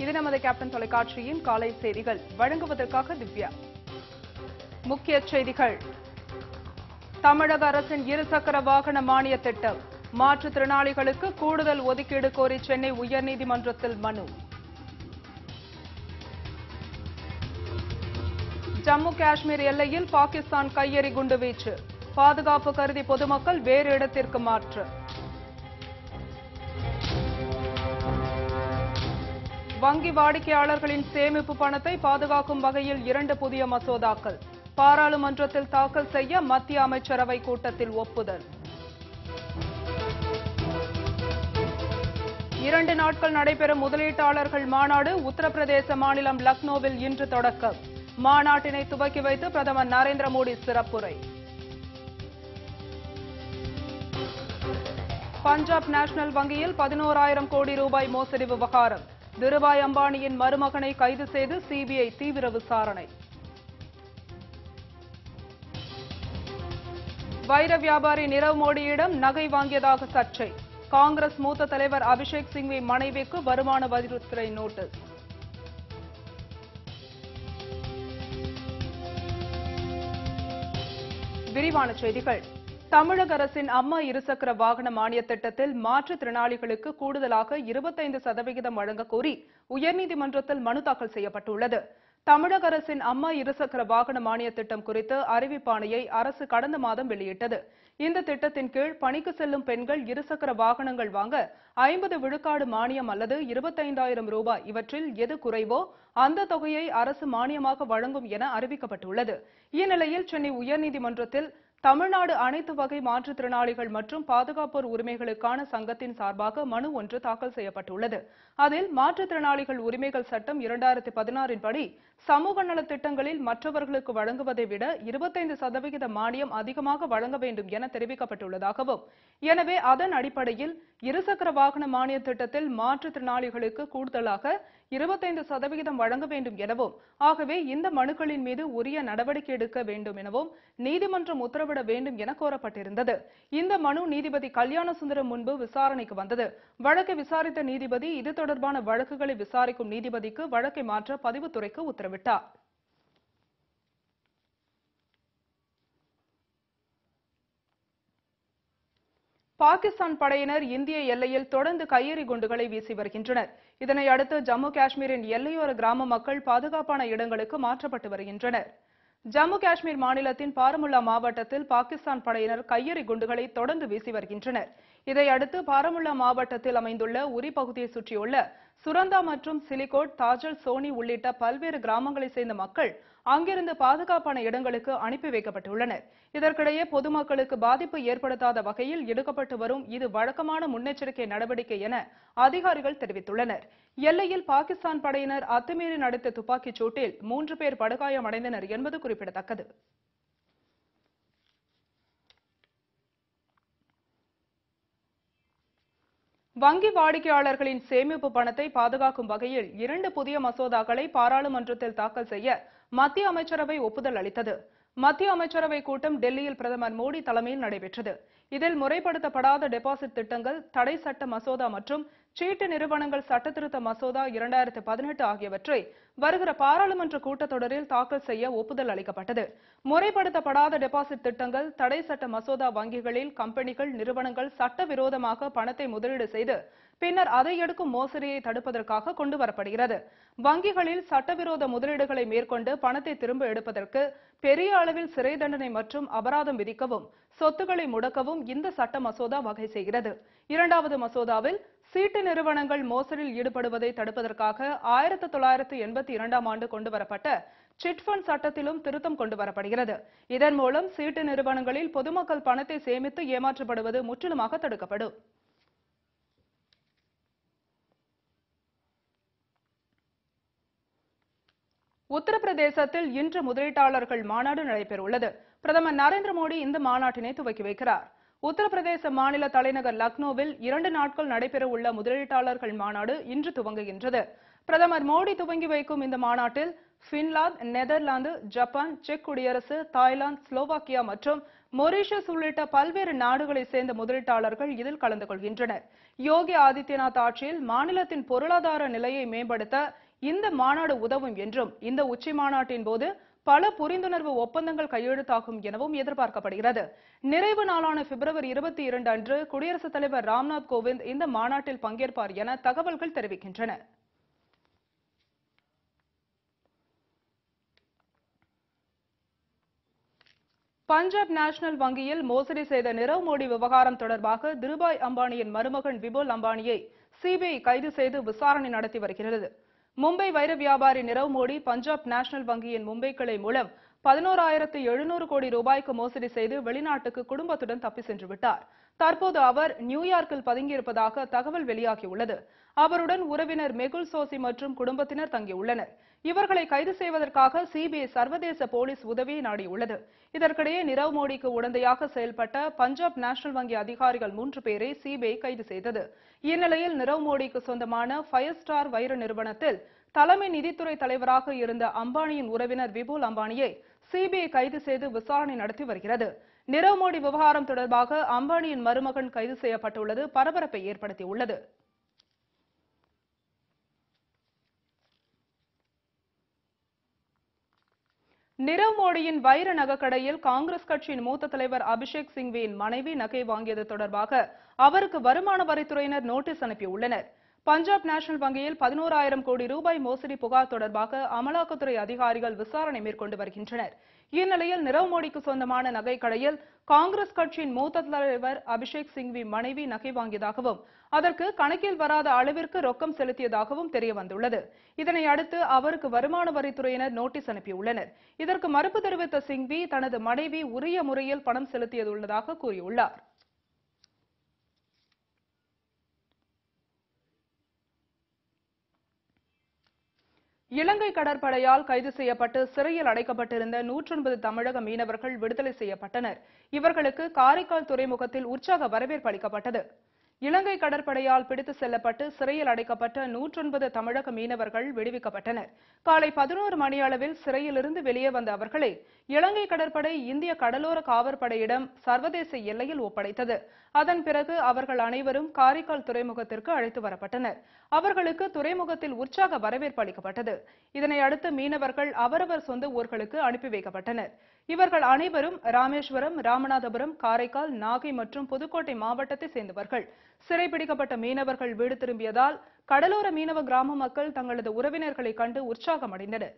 இது நமது கேப்டன் தொலைக்காட்சியின் காலை செய்திகள் வழங்குவதற்காக திவ்யா முக்கிய செய்திகள் தமிழக அரசின் இருசக்கர வாகன மானிய திட்டம் மாற்றுத்திறனாளிகளுக்கு கூடுதல் ஒதுக்கீடு கோரி சென்னை உயர்நீதிமன்றத்தில் மனு ஜம்மு காஷ்மீர் எல்லையில் பாகிஸ்தான் கையெறி குண்டுவீச்சு பாதுகாப்பு கருதி பொதுமக்கள் வேறு இடத்திற்கு மாற்று வங்கி வாடிக்கையாளர்களின் சேமிப்பு பணத்தை பாதுகாக்கும் வகையில் இரண்டு புதிய மசோதாக்கள் பாராளுமன்றத்தில் தாக்கல் செய்ய மத்திய அமைச்சரவை கூட்டத்தில் ஒப்புதல் இரண்டு நாட்கள் நடைபெறும் முதலீட்டாளர்கள் மாநாடு உத்தரப்பிரதேச மாநிலம் லக்னோவில் இன்று தொடக்கம் மாநாட்டினை துவக்கி வைத்து பிரதமர் நரேந்திர மோடி சிறப்புரை பஞ்சாப் நேஷனல் வங்கியில் பதினோராயிரம் கோடி ரூபாய் மோசடி விவகாரம் திருபாய் அம்பானியின் மருமகனை கைது செய்து சிபிஐ தீவிர விசாரணை வைர வியாபாரி நிரவ் மோடியிடம் நகை வாங்கியதாக சர்ச்சை காங்கிரஸ் மூத்த தலைவர் அபிஷேக் சிங்வி மனைவிக்கு வருமான வரித்துறை நோட்டீஸ் விரிவான செய்திகள் தமிழக அரசின் அம்மா இருசக்கர வாகன மானிய திட்டத்தில் மாற்றுத்திறனாளிகளுக்கு கூடுதலாக இருபத்தைந்து சதவிகிதம் வழங்க கோரி உயர்நீதிமன்றத்தில் மனு தாக்கல் செய்யப்பட்டுள்ளது தமிழக அரசின் அம்மா இருசக்கர வாகன மானிய திட்டம் குறித்து அறிவிப்பாணையை அரசு கடந்த மாதம் வெளியிட்டது இந்த திட்டத்தின் கீழ் பணிக்கு செல்லும் பெண்கள் இருசக்கர வாகனங்கள் வாங்க ஐம்பது விழுக்காடு மானியம் அல்லது இருபத்தைந்தாயிரம் ரூபாய் இவற்றில் எது குறைவோ அந்த தொகையை அரசு மானியமாக வழங்கும் என அறிவிக்கப்பட்டுள்ளது இந்நிலையில் சென்னை உயர்நீதிமன்றத்தில் தமிழ்நாடு அனைத்து வகை மாற்றுத்திறனாளிகள் மற்றும் பாதுகாப்போர் உரிமைகளுக்கான சங்கத்தின் சார்பாக மனு ஒன்று தாக்கல் செய்யப்பட்டுள்ளது அதில் மாற்றுத்திறனாளிகள் உரிமைகள் சட்டம் இரண்டாயிரத்தி பதினாறின் படி சமூக நலத் திட்டங்களில் மற்றவர்களுக்கு வழங்குவதை விட இருபத்தைந்து சதவிகித மானியம் அதிகமாக வழங்க வேண்டும் என தெரிவிக்கப்பட்டுள்ளதாகவும் எனவே அதன் அடிப்படையில் இருசக்கர வாகன மானிய திட்டத்தில் மாற்றுத்திறனாளிகளுக்கு கூடுதலாக இருபத்தைந்து சதவிகிதம் வழங்க வேண்டும் எனவும் ஆகவே இந்த மனுக்களின் மீது உரிய நடவடிக்கை எடுக்க வேண்டும் எனவும் நீதிமன்றம் உத்தரவிட வேண்டும் என கோரப்பட்டிருந்தது இந்த மனு நீதிபதி கல்யாண சுந்தரம் முன்பு விசாரணைக்கு வந்தது வழக்கை விசாரித்த நீதிபதி இது தொடர்பான வழக்குகளை விசாரிக்கும் நீதிபதிக்கு வழக்கை மாற்ற பதிவுத்துறைக்கு உத்தரவிட்டார் பாகிஸ்தான் படையினர் இந்திய எல்லையில் தொடர்ந்து கையெறி குண்டுகளை வீசி வருகின்றனர் இதனை அடுத்து ஜம்மு காஷ்மீரின் எல்லையோர கிராம மக்கள் பாதுகாப்பான இடங்களுக்கு மாற்றப்பட்டு வருகின்றனர் ஜம்மு காஷ்மீர் மாநிலத்தின் பாரமுல்லா மாவட்டத்தில் பாகிஸ்தான் படையினர் கையெறி குண்டுகளை தொடர்ந்து வீசி வருகின்றனர் இதையடுத்து பாரமுல்லா மாவட்டத்தில் அமைந்துள்ள உரி பகுதியை சுற்றியுள்ள சுரந்தா மற்றும் சிலிகோட் தாஜல் சோனி உள்ளிட்ட பல்வேறு கிராமங்களைச் சேர்ந்த மக்கள் அங்கிருந்து பாதுகாப்பான இடங்களுக்கு அனுப்பி வைக்கப்பட்டுள்ளனர் இதற்கிடையே பொதுமக்களுக்கு பாதிப்பு ஏற்படுத்தாத வகையில் எடுக்கப்பட்டு வரும் இது வழக்கமான முன்னெச்சரிக்கை நடவடிக்கை என அதிகாரிகள் தெரிவித்துள்ளனர் எல்லையில் பாகிஸ்தான் படையினர் அத்துமீறி நடத்திய துப்பாக்கிச் சூட்டில் மூன்று பேர் படுகாயமடைந்தனர் என்பது குறிப்பிடத்தக்கது வங்கி வாடிக்கையாளர்களின் சேமிப்பு பணத்தை பாதுகாக்கும் வகையில் இரண்டு புதிய மசோதாக்களை பாராளுமன்றத்தில் தாக்கல் செய்ய மத்திய அமைச்சரவை ஒப்புதல் அளித்தது மத்திய அமைச்சரவை கூட்டம் டெல்லியில் பிரதமர் மோடி தலைமையில் நடைபெற்றது இதில் முறைப்படுத்தப்படாத டெபாசிட் திட்டங்கள் தடை சட்ட மசோதா மற்றும் சீட்டு நிறுவனங்கள் சட்டத்திருத்த மசோதா இரண்டாயிரத்து பதினெட்டு ஆகியவற்றை வருகிற பாராளுமன்ற கூட்டத்தொடரில் தாக்கல் செய்ய ஒப்புதல் அளிக்கப்பட்டது முறைப்படுத்தப்படாத டெபாசிட் திட்டங்கள் தடை சட்ட மசோதா வங்கிகளில் கம்பெனிகள் நிறுவனங்கள் சட்டவிரோதமாக பணத்தை முதலீடு செய்து பின்னர் அதை எடுக்கும் மோசடியை தடுப்பதற்காக கொண்டு வரப்படுகிறது வங்கிகளில் சட்டவிரோத முதலீடுகளை மேற்கொண்டு பணத்தை திரும்ப எடுப்பதற்கு பெரிய அளவில் சிறை தண்டனை மற்றும் அபராதம் விதிக்கவும் சொத்துக்களை முடக்கவும் இந்த சட்ட மசோதா வகை செய்கிறது இரண்டாவது மசோதாவில் சீட்டு நிறுவனங்கள் மோசடியில் ஈடுபடுவதை தடுப்பதற்காக ஆயிரத்து தொள்ளாயிரத்து எண்பத்தி இரண்டாம் ஆண்டு கொண்டுவரப்பட்ட சிட் ஃபண்ட் சட்டத்திலும் திருத்தம் கொண்டு வரப்படுகிறது இதன் மூலம் சீட்டு நிறுவனங்களில் பொதுமக்கள் பணத்தை சேமித்து ஏமாற்றப்படுவது முற்றிலுமாக தடுக்கப்படும் உத்தரப்பிரதேசத்தில் இன்று முதலீட்டாளர்கள் மாநாடு நடைபெறவுள்ளது பிரதமர் நரேந்திர மோடி இந்த மாநாட்டினை துவக்கி வைக்கிறார் உத்தரப்பிரதேச மாநில தலைநகர் லக்னோவில் இரண்டு நாட்கள் நடைபெறவுள்ள முதலீட்டாளர்கள் மாநாடு இன்று துவங்குகின்றது பிரதமர் மோடி துவங்கி வைக்கும் இந்த மாநாட்டில் பின்லாந்து நெதர்லாந்து ஜப்பான் செக் குடியரசு தாய்லாந்து ஸ்லோவாக்கியா மற்றும் மொரீஷியஸ் உள்ளிட்ட பல்வேறு நாடுகளைச் சேர்ந்த முதலீட்டாளர்கள் இதில் கலந்து கொள்கின்றனர் யோகி ஆதித்யநாத் ஆட்சியில் மாநிலத்தின் பொருளாதார நிலையை மேம்படுத்த இந்த மாநாடு உதவும் என்றும் இந்த உச்சி மாநாட்டின் போது பல புரிந்துணர்வு ஒப்பந்தங்கள் கையெழுத்தாகும் எனவும் எதிர்பார்க்கப்படுகிறது நிறைவு நாளான பிப்ரவரி இருபத்தி இரண்டு அன்று குடியரசுத் தலைவர் ராம்நாத் கோவிந்த் இந்த மாநாட்டில் பங்கேற்பார் என தகவல்கள் தெரிவிக்கின்றன பஞ்சாப் நேஷனல் வங்கியில் மோசடி செய்த நிரவ் மோடி விவகாரம் தொடர்பாக திருபாய் அம்பானியின் மருமகன் விபுல் அம்பானியை சிபிஐ கைது செய்து விசாரணை நடத்தி வருகிறது மும்பை வைர வியாபாரி நிரவ் மோடி பஞ்சாப் நேஷனல் வங்கியின் மும்பை கிளை மூலம் பதினோராயிரத்து எழுநூறு கோடி ரூபாய்க்கு மோசடி செய்து வெளிநாட்டுக்கு குடும்பத்துடன் தப்பி சென்று விட்டார் தற்போது அவர் நியூயார்க்கில் பதுங்கியிருப்பதாக தகவல் வெளியாகியுள்ளது அவருடன் உறவினர் மெகுல் சோசி மற்றும் குடும்பத்தினர் தங்கியுள்ளனர் இவர்களை கைது செய்வதற்காக சிபிஐ சர்வதேச போலீஸ் உதவியை நாடியுள்ளது இதற்கிடையே நிரவ் மோடிக்கு உடந்தையாக செயல்பட்ட பஞ்சாப் நேஷனல் வங்கி அதிகாரிகள் மூன்று பேரை சிபிஐ கைது செய்தது இந்நிலையில் நிரவ் மோடிக்கு சொந்தமான ஃபயர் ஸ்டார் வைர நிறுவனத்தில் தலைமை நிதித்துறை தலைவராக இருந்த அம்பானியின் உறவினர் விபுல் அம்பானியை சிபிஐ கைது செய்து விசாரணை நடத்தி வருகிறது நிரவ் மோடி விவகாரம் தொடர்பாக அம்பானியின் மருமகன் கைது செய்யப்பட்டுள்ளது பரபரப்பை ஏற்படுத்தியுள்ளது நிரவ் மோடியின் வைர நகைக்கடையில் காங்கிரஸ் கட்சியின் மூத்த தலைவர் அபிஷேக் சிங்வியின் மனைவி நகை வாங்கியது தொடர்பாக அவருக்கு வருமான வரித்துறையினர் நோட்டீஸ் அனுப்பியுள்ளனர் பஞ்சாப் நேஷனல் வங்கியில் பதினோராயிரம் கோடி ரூபாய் மோசடி புகார் தொடர்பாக அமலாக்கத்துறை அதிகாரிகள் விசாரணை மேற்கொண்டு வருகின்றனர் இந்நிலையில் நிரவ் மோடிக்கு சொந்தமான நகைக்கடையில் காங்கிரஸ் கட்சியின் மூத்த தலைவர் அபிஷேக் சிங்வி மனைவி நகை வாங்கியதாகவும் அதற்கு கணக்கில் வராத அளவிற்கு ரொக்கம் செலுத்தியதாகவும் தெரிய வந்துள்ளது இதனை அடுத்து அவருக்கு வருமான வரித்துறையினர் நோட்டீஸ் அனுப்பியுள்ளனர் இதற்கு மறுப்பு தெரிவித்த சிங்வி தனது மனைவி உரிய முறையில் பணம் செலுத்தியுள்ளதாக கூறியுள்ளார் இலங்கை கடற்படையால் கைது செய்யப்பட்டு சிறையில் அடைக்கப்பட்டிருந்த நூற்றொன்பது தமிழக மீனவர்கள் விடுதலை செய்யப்பட்டனர் இவர்களுக்கு காரைக்கால் துறைமுகத்தில் உற்சாக வரவேற்பு அளிக்கப்பட்டது இலங்கை கடற்படையால் பிடித்து செல்லப்பட்டு சிறையில் அடைக்கப்பட்ட நூற்றொன்பது தமிழக மீனவர்கள் விடுவிக்கப்பட்டனர் காலை பதினோரு மணி அளவில் சிறையிலிருந்து வெளியே வந்த அவர்களை இலங்கை கடற்படை இந்திய கடலோர காவற்படையிடம் சர்வதேச எல்லையில் ஒப்படைத்தது அதன் பிறகு அவர்கள் அனைவரும் காரைக்கால் துறைமுகத்திற்கு அழைத்து வரப்பட்டனர் அவர்களுக்கு துறைமுகத்தில் உற்சாக வரவேற்பு அளிக்கப்பட்டது இதனை அடுத்து மீனவர்கள் அவரவர் சொந்த ஊர்களுக்கு அனுப்பி வைக்கப்பட்டனர் இவர்கள் அனைவரும் ராமேஸ்வரம் ராமநாதபுரம் காரைக்கால் நாகை மற்றும் புதுக்கோட்டை மாவட்டத்தை சேர்ந்தவர்கள் சிறைபிடிக்கப்பட்ட மீனவர்கள் வீடு திரும்பியதால் கடலோர மீனவ கிராம மக்கள் தங்களது உறவினர்களை கண்டு உற்சாகமடைந்தனர்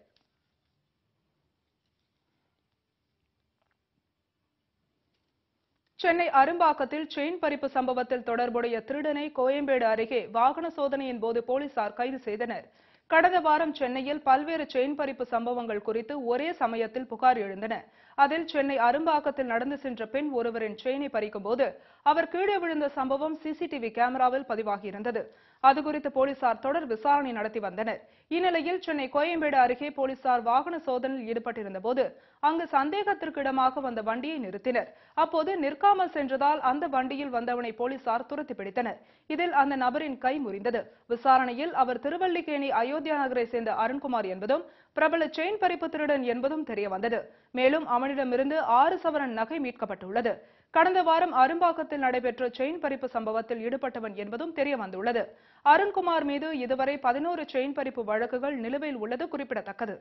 சென்னை அரும்பாக்கத்தில் செயின் பறிப்பு சம்பவத்தில் தொடர்புடைய திருடனை கோயம்பேடு அருகே வாகன சோதனையின் போது போலீசார் கைது செய்தனர் கடந்த வாரம் சென்னையில் பல்வேறு செயின் பறிப்பு சம்பவங்கள் குறித்து ஒரே சமயத்தில் புகார் எழுந்தன அதில் சென்னை அரும்பாக்கத்தில் நடந்து சென்ற பெண் ஒருவரின் செயினை பறிக்கும் போது அவர் கீழே விழுந்த சம்பவம் சிசிடிவி கேமராவில் பதிவாகியிருந்தது அது குறித்து போலீசார் தொடர் விசாரணை நடத்தி வந்தனர் இந்நிலையில் சென்னை கோயம்பேடு அருகே போலீசார் வாகன சோதனையில் ஈடுபட்டிருந்த போது அங்கு சந்தேகத்திற்கிடமாக வந்த வண்டியை நிறுத்தினர் அப்போது நிற்காமல் சென்றதால் அந்த வண்டியில் வந்தவனை போலீசார் துரத்தி பிடித்தனர் இதில் அந்த நபரின் கை முறிந்தது விசாரணையில் அவர் திருவல்லிக்கேணி அயோத்தியா நகரை சேர்ந்த அருண்குமார் என்பதும் பிரபல செயின் பறிப்பு திருடன் என்பதும் தெரிய வந்தது மேலும் அவனிடமிருந்து ஆறு சவரன் நகை மீட்கப்பட்டுள்ளது கடந்த வாரம் அரும்பாக்கத்தில் நடைபெற்ற செயின் பறிப்பு சம்பவத்தில் ஈடுபட்டவன் என்பதும் தெரிய வந்துள்ளது அருண்குமார் மீது இதுவரை பதினோரு செயின் பறிப்பு வழக்குகள் நிலுவையில் உள்ளது குறிப்பிடத்தக்கது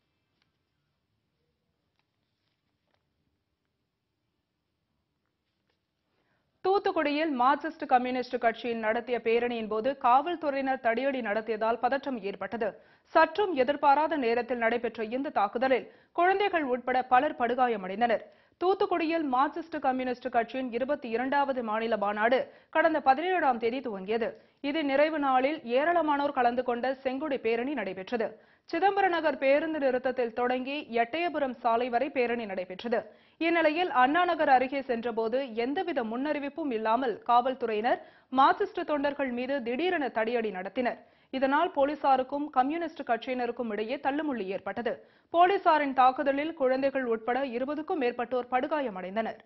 தூத்துக்குடியில் மார்க்சிஸ்ட் கம்யூனிஸ்ட் கட்சியின் நடத்திய பேரணியின் போது காவல்துறையினர் தடியடி நடத்தியதால் பதற்றம் ஏற்பட்டது சற்றும் எதிர்பாராத நேரத்தில் நடைபெற்ற இந்த தாக்குதலில் குழந்தைகள் உட்பட பலர் படுகாயமடைந்தனர் தூத்துக்குடியில் மார்க்சிஸ்ட் கம்யூனிஸ்ட் கட்சியின் இருபத்தி இரண்டாவது மாநில மாநாடு கடந்த பதினேழாம் தேதி துவங்கியது இது நிறைவு நாளில் ஏராளமானோர் கலந்து கொண்ட செங்கொடி பேரணி நடைபெற்றது சிதம்பர நகர் பேருந்து நிறுத்தத்தில் தொடங்கி எட்டயபுரம் சாலை வரை பேரணி நடைபெற்றது இந்நிலையில் அண்ணா நகர் அருகே சென்றபோது எந்தவித முன்னறிவிப்பும் இல்லாமல் காவல்துறையினர் மார்க்சிஸ்ட் தொண்டர்கள் மீது திடீரென தடியடி நடத்தினர் இதனால் போலீசாருக்கும் கம்யூனிஸ்ட் கட்சியினருக்கும் இடையே தள்ளுமுள்ளி ஏற்பட்டது போலீசாரின் தாக்குதலில் குழந்தைகள் உட்பட இருபதுக்கும் மேற்பட்டோர் படுகாயமடைந்தனர்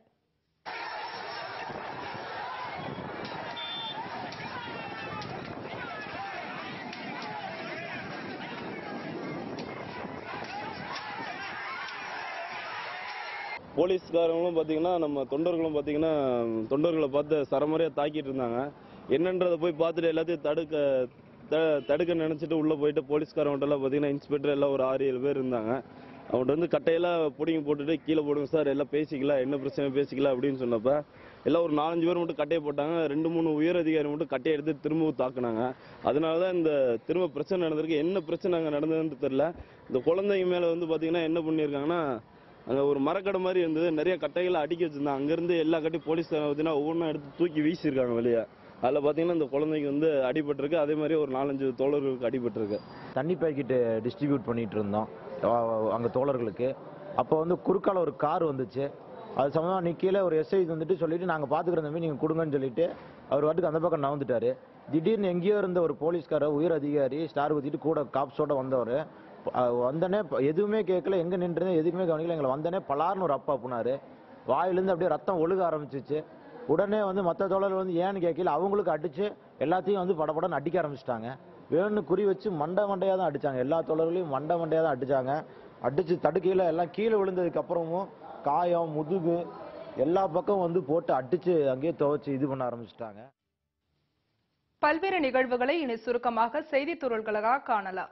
போலீஸ்காரங்களும் பார்த்தீங்கன்னா நம்ம தொண்டர்களும் பார்த்தீங்கன்னா தொண்டர்களை பார்த்து சரமாரியாக தாக்கிட்டு இருந்தாங்க என்னன்றதை போய் பார்த்துட்டு எல்லாத்தையும் தடுக்க த- தடுக்க நினைச்சிட்டு உள்ள போயிட்டு போலீஸ்காரவங்கள்ட்டலாம் பார்த்தீங்கன்னா இன்ஸ்பெக்டர் எல்லாம் ஒரு ஆறு ஏழு பேர் இருந்தாங்க அவன்கிட்ட வந்து கட்டையெல்லாம் பிடிங்கி போட்டுட்டு கீழே போடுங்க சார் எல்லாம் பேசிக்கலாம் என்ன பிரச்சனை பேசிக்கலாம் அப்படின்னு சொன்னப்ப எல்லாம் ஒரு நாலஞ்சு பேர் மட்டும் கட்டையை போட்டாங்க ரெண்டு மூணு உயர் அதிகாரி மட்டும் கட்டையை எடுத்து திரும்பவும் தாக்குனாங்க அதனால தான் இந்த திரும்ப பிரச்சனை நடந்திருக்கு என்ன பிரச்சனை அங்கே நடந்ததுன்னு தெரியல இந்த குழந்தைங்க மேலே வந்து பார்த்தீங்கன்னா என்ன பண்ணியிருக்காங்கன்னா அங்கே ஒரு மரக்கடை மாதிரி இருந்தது நிறைய கட்டைகளை அடுக்கி வச்சிருந்தாங்க அங்கேருந்து எல்லா கட்டி போலீஸ் பார்த்தீங்கன்னா ஒவ்வொன்றா எடுத்து தூக்கி வீசியிருக்காங்க வெளியே அதில் பார்த்தீங்கன்னா இந்த குழந்தைக்கு வந்து அடிபட்டிருக்கு அதே மாதிரி ஒரு நாலஞ்சு தோழர்களுக்கு அடிபட்டிருக்கு தண்ணி பாக்கெட்டு டிஸ்ட்ரிபியூட் பண்ணிட்டு இருந்தோம் அஹ் அங்க தோழர்களுக்கு அப்போ வந்து குறுக்கால ஒரு கார் வந்துச்சு அது சம்மந்தமாக நீ கீழே ஒரு எஸ்ஐ வந்துட்டு சொல்லிட்டு நாங்கள் பார்த்துக்கிற தம்பி நீங்கள் கொடுங்கன்னு சொல்லிட்டு அவர் வாட்டுக்கு அந்த பக்கம் நகர்ந்துட்டாரு திடீர்னு எங்கேயோ இருந்த ஒரு போலீஸ்காரர் உயர் அதிகாரி ஸ்டார் குத்திட்டு கூட காப்ஸோட வந்தவர் வந்தனே எதுவுமே கேட்கல எங்கே நின்றது எதுக்குமே கவனிக்கல எங்களை வந்தனே பலார்னு ஒரு அப்பா புனாரு வாயிலேருந்து அப்படியே ரத்தம் ஒழுக ஆரம்பிச்சிச்சு உடனே வந்து மற்ற தோழர்கள் வந்து ஏன்னு கேட்கல அவங்களுக்கு அடிச்சு எல்லாத்தையும் வந்து படபடன்னு அடிக்க ஆரம்பிச்சிட்டாங்க வேணும்னு குறி வச்சு மண்டை மண்டையாக தான் அடிச்சாங்க எல்லா தோழர்களையும் மண்டை மண்டையாக தான் அடிச்சாங்க அடிச்சு தடுக்கையில் எல்லாம் கீழே விழுந்ததுக்கு அப்புறமும் காயம் முதுகு எல்லா பக்கம் வந்து போட்டு அடிச்சு அங்கேயே துவைச்சு இது பண்ண ஆரம்பிச்சிட்டாங்க பல்வேறு நிகழ்வுகளை இனி சுருக்கமாக செய்தித் துறள்களாக காணலாம்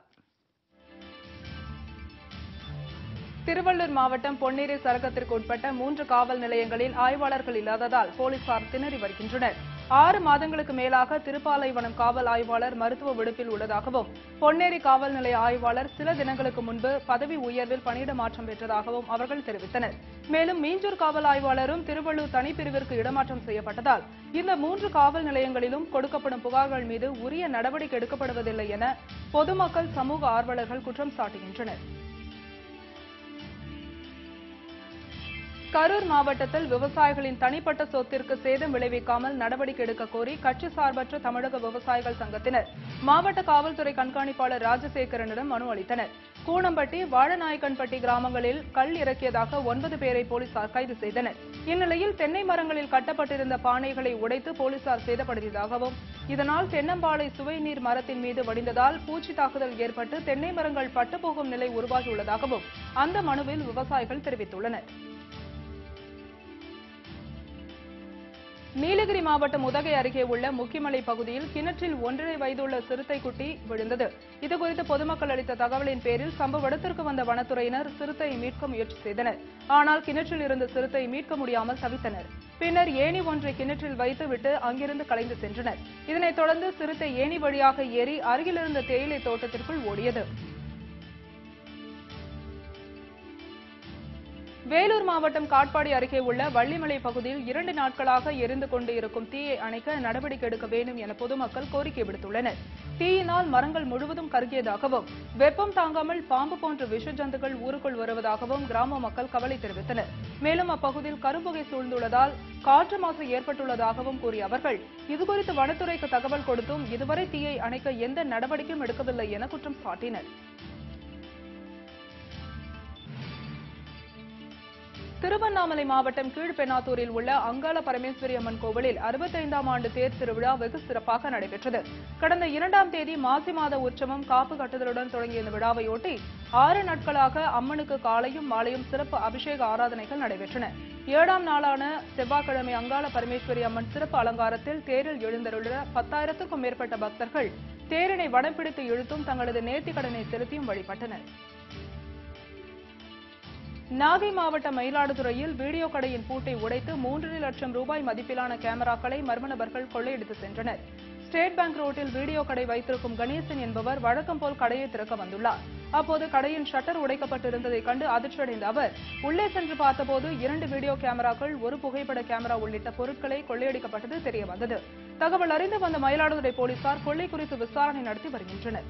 திருவள்ளூர் மாவட்டம் பொன்னேரி சரகத்திற்கு உட்பட்ட மூன்று காவல் நிலையங்களில் ஆய்வாளர்கள் இல்லாததால் போலீசார் திணறி வருகின்றனர் ஆறு மாதங்களுக்கு மேலாக திருப்பாலைவனம் காவல் ஆய்வாளர் மருத்துவ விடுப்பில் உள்ளதாகவும் பொன்னேரி காவல் நிலைய ஆய்வாளர் சில தினங்களுக்கு முன்பு பதவி உயர்வில் பணியிட மாற்றம் பெற்றதாகவும் அவர்கள் தெரிவித்தனர் மேலும் மீஞ்சூர் காவல் ஆய்வாளரும் திருவள்ளூர் தனிப்பிரிவிற்கு இடமாற்றம் செய்யப்பட்டதால் இந்த மூன்று காவல் நிலையங்களிலும் கொடுக்கப்படும் புகார்கள் மீது உரிய நடவடிக்கை எடுக்கப்படுவதில்லை என பொதுமக்கள் சமூக ஆர்வலர்கள் குற்றம் சாட்டுகின்றனர் கரூர் மாவட்டத்தில் விவசாயிகளின் தனிப்பட்ட சொத்திற்கு சேதம் விளைவிக்காமல் நடவடிக்கை எடுக்க கோரி கட்சி சார்பற்ற தமிழக விவசாயிகள் சங்கத்தினர் மாவட்ட காவல்துறை கண்காணிப்பாளர் ராஜசேகரனிடம் மனு அளித்தனர் கூனம்பட்டி வாழநாயக்கன்பட்டி கிராமங்களில் கல் இறக்கியதாக ஒன்பது பேரை போலீசார் கைது செய்தனர் இந்நிலையில் தென்னை மரங்களில் கட்டப்பட்டிருந்த பானைகளை உடைத்து போலீசார் சேதப்படுத்தியதாகவும் இதனால் தென்னம்பாளை சுவைநீர் மரத்தின் மீது வடிந்ததால் பூச்சி தாக்குதல் ஏற்பட்டு தென்னை மரங்கள் பட்டுப்போகும் நிலை உருவாகியுள்ளதாகவும் அந்த மனுவில் விவசாயிகள் தெரிவித்துள்ளனர் நீலகிரி மாவட்டம் உதகை அருகே உள்ள முக்கிமலை பகுதியில் கிணற்றில் ஒன்றரை வயதுள்ள சிறுத்தை குட்டி விழுந்தது இதுகுறித்து பொதுமக்கள் அளித்த தகவலின் பேரில் சம்பவ இடத்திற்கு வந்த வனத்துறையினர் சிறுத்தையை மீட்க முயற்சி செய்தனர் ஆனால் கிணற்றில் இருந்த சிறுத்தையை மீட்க முடியாமல் தவித்தனர் பின்னர் ஏணி ஒன்றை கிணற்றில் வைத்துவிட்டு அங்கிருந்து கலைந்து சென்றனர் இதனைத் தொடர்ந்து சிறுத்தை ஏணி வழியாக ஏறி அருகிலிருந்த தேயிலை தோட்டத்திற்குள் ஓடியது வேலூர் மாவட்டம் காட்பாடி அருகே உள்ள வள்ளிமலை பகுதியில் இரண்டு நாட்களாக எரிந்து கொண்டு இருக்கும் தீயை அணைக்க நடவடிக்கை எடுக்க வேண்டும் என பொதுமக்கள் கோரிக்கை விடுத்துள்ளனர் தீயினால் மரங்கள் முழுவதும் கருகியதாகவும் வெப்பம் தாங்காமல் பாம்பு போன்ற விஷ ஜந்துக்கள் ஊருக்குள் வருவதாகவும் கிராம மக்கள் கவலை தெரிவித்தனர் மேலும் அப்பகுதியில் கரும்புகை சூழ்ந்துள்ளதால் காற்று மாசு ஏற்பட்டுள்ளதாகவும் கூறிய அவர்கள் இதுகுறித்து வனத்துறைக்கு தகவல் கொடுத்தும் இதுவரை தீயை அணைக்க எந்த நடவடிக்கையும் எடுக்கவில்லை என குற்றம் சாட்டினர் திருவண்ணாமலை மாவட்டம் கீழ்பெண்ணாத்தூரில் உள்ள அங்காள பரமேஸ்வரி அம்மன் கோவிலில் அறுபத்தைந்தாம் ஆண்டு தேர் திருவிழா வெகு சிறப்பாக நடைபெற்றது கடந்த இரண்டாம் தேதி மாசி மாத உற்சவம் காப்பு கட்டுதலுடன் தொடங்கிய இந்த விழாவையொட்டி ஆறு நாட்களாக அம்மனுக்கு காலையும் மாலையும் சிறப்பு அபிஷேக ஆராதனைகள் நடைபெற்றன ஏழாம் நாளான செவ்வாய்க்கிழமை அங்காள பரமேஸ்வரி அம்மன் சிறப்பு அலங்காரத்தில் தேரில் எழுந்தருள்ள பத்தாயிரத்துக்கும் மேற்பட்ட பக்தர்கள் தேரினை வடம் பிடித்து இழுத்தும் தங்களது நேர்த்திக்கடனை செலுத்தியும் வழிபட்டனர் நாகை மாவட்டம் மயிலாடுதுறையில் வீடியோ கடையின் பூட்டை உடைத்து மூன்றரை லட்சம் ரூபாய் மதிப்பிலான கேமராக்களை மர்ம நபர்கள் கொள்ளையடித்து சென்றனர் ஸ்டேட் பேங்க் ரோட்டில் வீடியோ கடை வைத்திருக்கும் கணேசன் என்பவர் வழக்கம் போல் கடையை திறக்க வந்துள்ளார் அப்போது கடையின் ஷட்டர் உடைக்கப்பட்டிருந்ததை கண்டு அதிர்ச்சியடைந்த அவர் உள்ளே சென்று பார்த்தபோது இரண்டு வீடியோ கேமராக்கள் ஒரு புகைப்பட கேமரா உள்ளிட்ட பொருட்களை கொள்ளையடிக்கப்பட்டது தெரியவந்தது தகவல் அறிந்து வந்த மயிலாடுதுறை போலீசார் கொள்ளை குறித்து விசாரணை நடத்தி வருகின்றனர்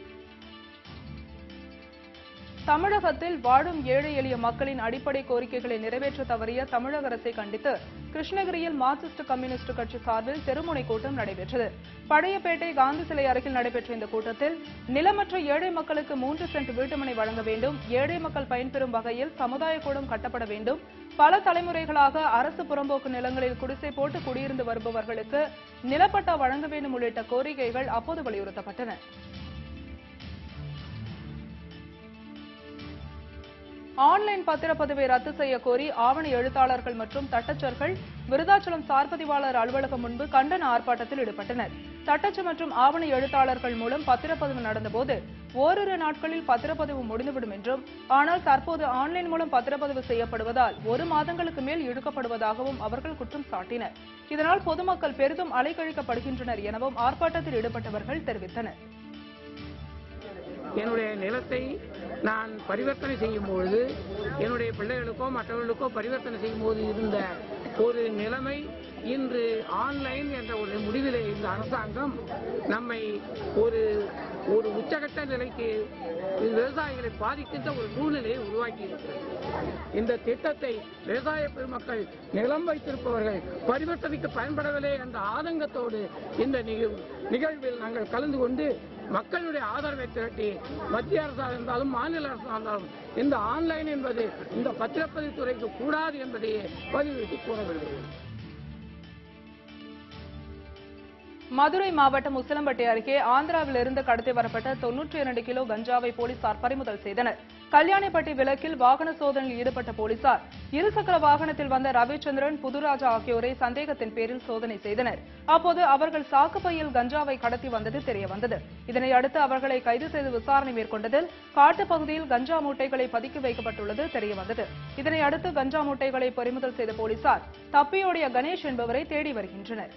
தமிழகத்தில் வாழும் ஏழை எளிய மக்களின் அடிப்படை கோரிக்கைகளை நிறைவேற்ற தவறிய தமிழக அரசை கண்டித்து கிருஷ்ணகிரியில் மார்க்சிஸ்ட் கம்யூனிஸ்ட் கட்சி சார்பில் தெருமுனை கூட்டம் நடைபெற்றது பழையப்பேட்டை காந்தி சிலை அருகில் நடைபெற்ற இந்த கூட்டத்தில் நிலமற்ற ஏழை மக்களுக்கு மூன்று சென்ட் வீட்டுமனை வழங்க வேண்டும் ஏழை மக்கள் பயன்பெறும் வகையில் சமுதாய கூடம் கட்டப்பட வேண்டும் பல தலைமுறைகளாக அரசு புறம்போக்கு நிலங்களில் குடிசை போட்டு குடியிருந்து வருபவர்களுக்கு நிலப்பட்டா வழங்க வேண்டும் உள்ளிட்ட கோரிக்கைகள் அப்போது வலியுறுத்தப்பட்டன ஆன்லைன் பத்திரப்பதிவை ரத்து செய்ய கோரி ஆவண எழுத்தாளர்கள் மற்றும் தட்டச்சர்கள் விருதாச்சலம் சார்பதிவாளர் அலுவலகம் முன்பு கண்டன ஆர்ப்பாட்டத்தில் ஈடுபட்டனர் தட்டச்சு மற்றும் ஆவண எழுத்தாளர்கள் மூலம் பத்திரப்பதிவு நடந்தபோது ஓரிரு நாட்களில் பத்திரப்பதிவு முடிந்துவிடும் என்றும் ஆனால் தற்போது ஆன்லைன் மூலம் பத்திரப்பதிவு செய்யப்படுவதால் ஒரு மாதங்களுக்கு மேல் இழுக்கப்படுவதாகவும் அவர்கள் குற்றம் சாட்டினர் இதனால் பொதுமக்கள் பெரிதும் அலைக்கழிக்கப்படுகின்றனர் எனவும் ஆர்ப்பாட்டத்தில் ஈடுபட்டவர்கள் தெரிவித்தனர் என்னுடைய நிலத்தை நான் பரிவர்த்தனை செய்யும் பொழுது என்னுடைய பிள்ளைகளுக்கோ மற்றவர்களுக்கோ பரிவர்த்தனை செய்யும் போது இருந்த ஒரு நிலைமை இன்று ஆன்லைன் என்ற ஒரு முடிவிலே இந்த அரசாங்கம் நம்மை ஒரு ஒரு உச்சகட்ட நிலைக்கு விவசாயிகளை பாதிக்கின்ற ஒரு சூழ்நிலையை உருவாக்கி இருக்கிறது இந்த திட்டத்தை விவசாய பெருமக்கள் நிலம் வைத்திருப்பவர்கள் பரிவர்த்தனைக்கு பயன்படவில்லை என்ற ஆதங்கத்தோடு இந்த நிகழ்- நிகழ்வில் நாங்கள் கலந்து கொண்டு மக்களுடைய ஆதரவை திரட்டி மத்திய அரசாக இருந்தாலும் மாநில அரசாக இருந்தாலும் இந்த ஆன்லைன் என்பது இந்த பத்திரப்பதிவு துறைக்கு கூடாது என்பதையே பதிவிட்டு கூற விரும்புகிறேன் மதுரை மாவட்டம் உசிலம்பட்டி அருகே ஆந்திராவிலிருந்து கடத்தி வரப்பட்ட தொன்னூற்றி இரண்டு கிலோ கஞ்சாவை போலீசார் பறிமுதல் செய்தனர் கல்யாணிப்பட்டி விலக்கில் வாகன சோதனையில் ஈடுபட்ட போலீசார் இருசக்கர வாகனத்தில் வந்த ரவிச்சந்திரன் புதுராஜா ஆகியோரை சந்தேகத்தின் பேரில் சோதனை செய்தனர் அப்போது அவர்கள் சாக்குப்பையில் கஞ்சாவை கடத்தி வந்தது தெரியவந்தது இதனை அடுத்து அவர்களை கைது செய்து விசாரணை மேற்கொண்டதில் காட்டுப் பகுதியில் கஞ்சா மூட்டைகளை பதுக்கி வைக்கப்பட்டுள்ளது தெரியவந்தது இதனை அடுத்து கஞ்சா மூட்டைகளை பறிமுதல் செய்த போலீசார் தப்பியோடிய கணேஷ் என்பவரை தேடி வருகின்றனர்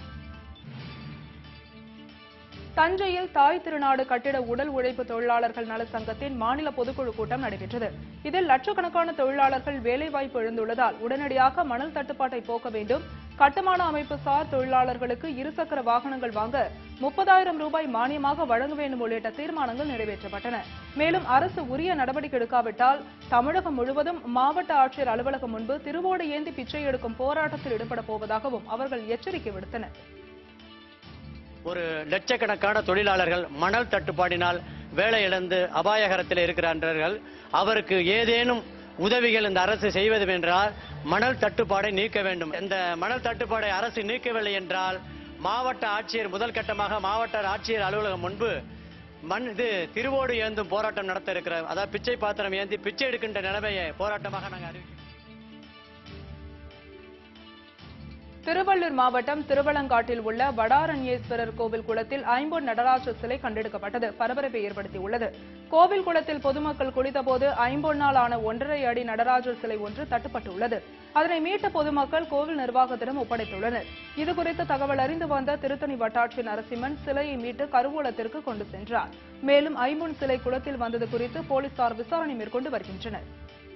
தஞ்சையில் தாய் திருநாடு கட்டிட உடல் உழைப்பு தொழிலாளர்கள் நல சங்கத்தின் மாநில பொதுக்குழு கூட்டம் நடைபெற்றது இதில் லட்சக்கணக்கான தொழிலாளர்கள் வேலைவாய்ப்பு எழுந்துள்ளதால் உடனடியாக மணல் தட்டுப்பாட்டை போக்க வேண்டும் கட்டுமான அமைப்பு சார் தொழிலாளர்களுக்கு இருசக்கர வாகனங்கள் வாங்க முப்பதாயிரம் ரூபாய் மானியமாக வழங்க வேண்டும் உள்ளிட்ட தீர்மானங்கள் நிறைவேற்றப்பட்டன மேலும் அரசு உரிய நடவடிக்கை எடுக்காவிட்டால் தமிழகம் முழுவதும் மாவட்ட ஆட்சியர் அலுவலகம் முன்பு திருவோடு ஏந்தி பிச்சை எடுக்கும் போராட்டத்தில் ஈடுபட போவதாகவும் அவர்கள் எச்சரிக்கை விடுத்தனர் ஒரு லட்சக்கணக்கான தொழிலாளர்கள் மணல் தட்டுப்பாடினால் வேலை இழந்து அபாயகரத்தில் இருக்கிறார்கள் அவருக்கு ஏதேனும் உதவிகள் இந்த அரசு செய்வது என்றால் மணல் தட்டுப்பாடை நீக்க வேண்டும் இந்த மணல் தட்டுப்பாடை அரசு நீக்கவில்லை என்றால் மாவட்ட ஆட்சியர் முதல் கட்டமாக மாவட்ட ஆட்சியர் அலுவலகம் முன்பு மண் இது திருவோடு ஏந்தும் போராட்டம் நடத்த இருக்கிறோம் அதாவது பிச்சை பாத்திரம் ஏந்தி பிச்சை எடுக்கின்ற நிலைமையை போராட்டமாக நாங்கள் அறிவிக்கிறோம் திருவள்ளூர் மாவட்டம் திருவலங்காட்டில் உள்ள வடாரண்யேஸ்வரர் கோவில் குளத்தில் ஐம்பொன் நடராஜர் சிலை கண்டெடுக்கப்பட்டது பரபரப்பை ஏற்படுத்தியுள்ளது கோவில் குளத்தில் பொதுமக்கள் குளித்தபோது ஐம்பொன்னால் ஆன ஒன்றரை அடி நடராஜர் சிலை ஒன்று தட்டுப்பட்டுள்ளது அதனை மீட்ட பொதுமக்கள் கோவில் நிர்வாகத்திடம் ஒப்படைத்துள்ளனர் இதுகுறித்து தகவல் அறிந்து வந்த திருத்தணி வட்டாட்சியர் நரசிம்மன் சிலையை மீட்டு கருவூலத்திற்கு கொண்டு சென்றார் மேலும் ஐம்பொன் சிலை குளத்தில் வந்தது குறித்து போலீசார் விசாரணை மேற்கொண்டு வருகின்றனர்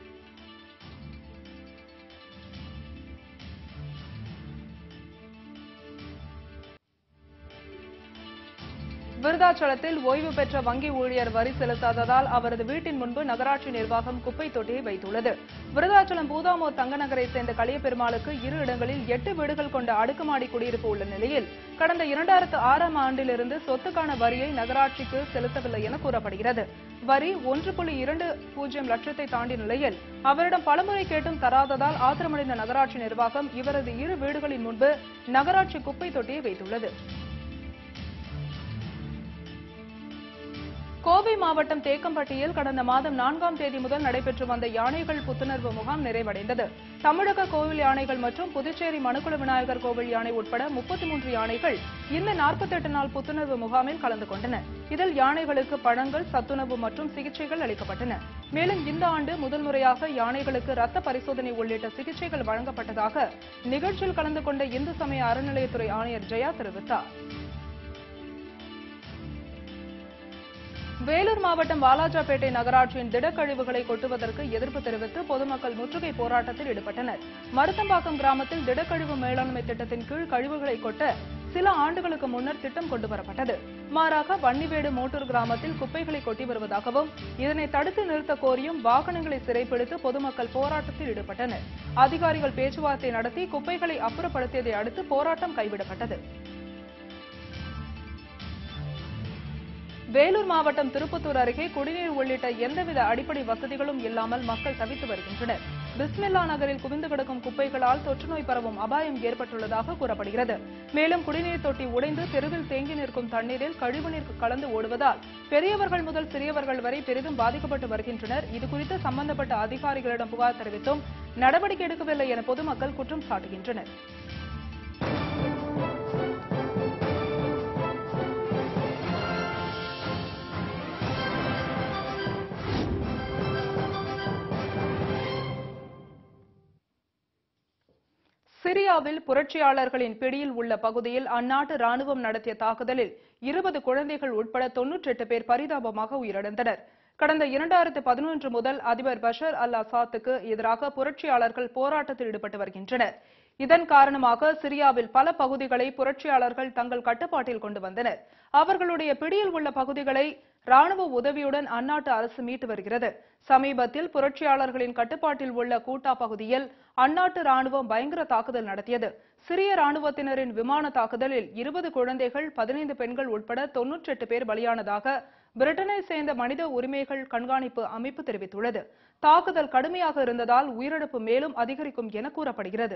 விருதாச்சலத்தில் ஓய்வு பெற்ற வங்கி ஊழியர் வரி செலுத்தாததால் அவரது வீட்டின் முன்பு நகராட்சி நிர்வாகம் குப்பை தொட்டியை வைத்துள்ளது விருதாச்சலம் பூதாமோர் தங்கநகரை சேர்ந்த கலியபெருமாளுக்கு இரு இடங்களில் எட்டு வீடுகள் கொண்ட அடுக்குமாடி குடியிருப்பு உள்ள நிலையில் கடந்த இரண்டாயிரத்து ஆறாம் ஆண்டிலிருந்து சொத்துக்கான வரியை நகராட்சிக்கு செலுத்தவில்லை என கூறப்படுகிறது வரி ஒன்று புள்ளி இரண்டு பூஜ்ஜியம் லட்சத்தை தாண்டிய நிலையில் அவரிடம் பலமுறை கேட்டும் தராததால் ஆத்திரமடைந்த நகராட்சி நிர்வாகம் இவரது இரு வீடுகளின் முன்பு நகராட்சி குப்பை தொட்டியை வைத்துள்ளது கோவை மாவட்டம் தேக்கம்பட்டியில் கடந்த மாதம் நான்காம் தேதி முதல் நடைபெற்று வந்த யானைகள் புத்துணர்வு முகாம் நிறைவடைந்தது தமிழக கோவில் யானைகள் மற்றும் புதுச்சேரி மணுக்குள விநாயகர் கோவில் யானை உட்பட முப்பத்தி மூன்று யானைகள் இந்த 48 நாள் புத்துணர்வு முகாமில் கலந்து கொண்டன இதில் யானைகளுக்கு பழங்கள் சத்துணவு மற்றும் சிகிச்சைகள் அளிக்கப்பட்டன மேலும் இந்த ஆண்டு முதல் முறையாக யானைகளுக்கு ரத்த பரிசோதனை உள்ளிட்ட சிகிச்சைகள் வழங்கப்பட்டதாக நிகழ்ச்சியில் கலந்து கொண்ட இந்து சமய அறநிலையத்துறை ஆணையர் ஜெயா தெரிவித்தார் வேலூர் மாவட்டம் வாலாஜாபேட்டை நகராட்சியின் திடக்கழிவுகளை கொட்டுவதற்கு எதிர்ப்பு தெரிவித்து பொதுமக்கள் முற்றுகை போராட்டத்தில் ஈடுபட்டனர் மருத்தம்பாக்கம் கிராமத்தில் திடக்கழிவு மேலாண்மை திட்டத்தின் கீழ் கழிவுகளை கொட்ட சில ஆண்டுகளுக்கு முன்னர் திட்டம் கொண்டு வரப்பட்டது மாறாக வன்னிவேடு மோட்டூர் கிராமத்தில் குப்பைகளை கொட்டி வருவதாகவும் இதனை தடுத்து நிறுத்த கோரியும் வாகனங்களை சிறைப்பிடித்து பொதுமக்கள் போராட்டத்தில் ஈடுபட்டனர் அதிகாரிகள் பேச்சுவார்த்தை நடத்தி குப்பைகளை அப்புறப்படுத்தியதை அடுத்து போராட்டம் கைவிடப்பட்டது வேலூர் மாவட்டம் திருப்பத்தூர் அருகே குடிநீர் உள்ளிட்ட எந்தவித அடிப்படை வசதிகளும் இல்லாமல் மக்கள் தவித்து வருகின்றனர் பிஸ்மில்லா நகரில் குவிந்து கிடக்கும் குப்பைகளால் தொற்றுநோய் பரவும் அபாயம் ஏற்பட்டுள்ளதாக கூறப்படுகிறது மேலும் குடிநீர் தொட்டி உடைந்து தெருவில் தேங்கி நிற்கும் தண்ணீரில் கழிவுநீர் கலந்து ஓடுவதால் பெரியவர்கள் முதல் சிறியவர்கள் வரை பெரிதும் பாதிக்கப்பட்டு வருகின்றனர் இதுகுறித்து சம்பந்தப்பட்ட அதிகாரிகளிடம் புகார் தெரிவித்தும் நடவடிக்கை எடுக்கவில்லை என பொதுமக்கள் குற்றம் சாட்டுகின்றனர் சிரியாவில் புரட்சியாளர்களின் பிடியில் உள்ள பகுதியில் அந்நாட்டு ராணுவம் நடத்திய தாக்குதலில் இருபது குழந்தைகள் உட்பட தொன்னூற்றெட்டு பேர் பரிதாபமாக உயிரிழந்தனர் கடந்த இரண்டாயிரத்து பதினொன்று முதல் அதிபர் பஷர் அல் அசாத்துக்கு எதிராக புரட்சியாளர்கள் போராட்டத்தில் ஈடுபட்டு வருகின்றனர் இதன் காரணமாக சிரியாவில் பல பகுதிகளை புரட்சியாளர்கள் தங்கள் கட்டுப்பாட்டில் கொண்டு வந்தனர் அவர்களுடைய பிடியில் உள்ள பகுதிகளை ராணுவ உதவியுடன் அந்நாட்டு அரசு மீட்டு வருகிறது சமீபத்தில் புரட்சியாளர்களின் கட்டுப்பாட்டில் உள்ள கூட்டா பகுதியில் அந்நாட்டு ராணுவம் பயங்கர தாக்குதல் நடத்தியது சிரிய ராணுவத்தினரின் விமான தாக்குதலில் இருபது குழந்தைகள் பதினைந்து பெண்கள் உட்பட தொன்னூற்றெட்டு பேர் பலியானதாக பிரிட்டனை சேர்ந்த மனித உரிமைகள் கண்காணிப்பு அமைப்பு தெரிவித்துள்ளது தாக்குதல் கடுமையாக இருந்ததால் உயிரிழப்பு மேலும் அதிகரிக்கும் என கூறப்படுகிறது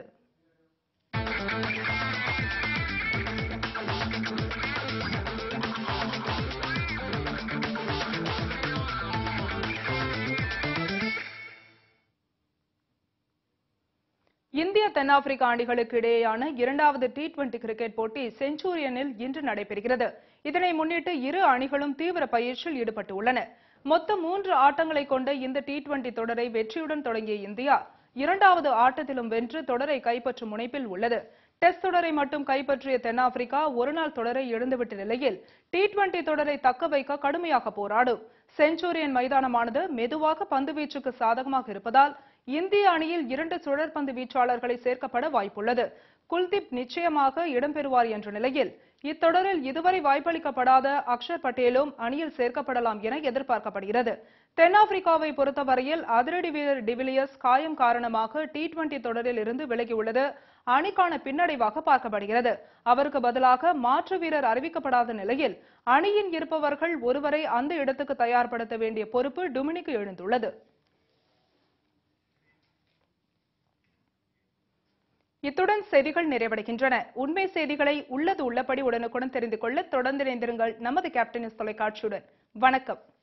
இந்திய தென்னாப்பிரிக்கா அணிகளுக்கு இடையேயான இரண்டாவது டி டுவெண்டி கிரிக்கெட் போட்டி செஞ்சுரியனில் இன்று நடைபெறுகிறது இதனை முன்னிட்டு இரு அணிகளும் தீவிர பயிற்சியில் ஈடுபட்டுள்ளன மொத்தம் மூன்று ஆட்டங்களை கொண்ட இந்த டி டுவெண்டி தொடரை வெற்றியுடன் தொடங்கிய இந்தியா இரண்டாவது ஆட்டத்திலும் வென்று தொடரை கைப்பற்றும் முனைப்பில் உள்ளது டெஸ்ட் தொடரை மட்டும் கைப்பற்றிய தென்னாப்பிரிக்கா ஒருநாள் தொடரை இழந்துவிட்ட நிலையில் டி டுவெண்டி தொடரை தக்க வைக்க கடுமையாக போராடும் செஞ்சுரியன் மைதானமானது மெதுவாக பந்து வீச்சுக்கு சாதகமாக இருப்பதால் இந்திய அணியில் இரண்டு சுழற்பந்து வீச்சாளர்களை சேர்க்கப்பட வாய்ப்புள்ளது குல்தீப் நிச்சயமாக இடம்பெறுவார் என்ற நிலையில் இத்தொடரில் இதுவரை வாய்ப்பளிக்கப்படாத அக்ஷர் பட்டேலும் அணியில் சேர்க்கப்படலாம் என எதிர்பார்க்கப்படுகிறது தென்னாப்பிரிக்காவை பொறுத்தவரையில் அதிரடி வீரர் டிவிலியர்ஸ் காயம் காரணமாக டி டுவெண்டி தொடரில் இருந்து விலகியுள்ளது அணிக்கான பின்னடைவாக பார்க்கப்படுகிறது அவருக்கு பதிலாக மாற்று வீரர் அறிவிக்கப்படாத நிலையில் அணியின் இருப்பவர்கள் ஒருவரை அந்த இடத்துக்கு தயார்படுத்த வேண்டிய பொறுப்பு டுமினிக்கு எழுந்துள்ளது இத்துடன் செய்திகள் நிறைவடைகின்றன உண்மை செய்திகளை உள்ளது உள்ளபடி உடனுக்குடன் தெரிந்து கொள்ள தொடர்ந்து இணைந்திருங்கள் நமது கேப்டன் நியூஸ் தொலைக்காட்சியுடன் வணக்கம்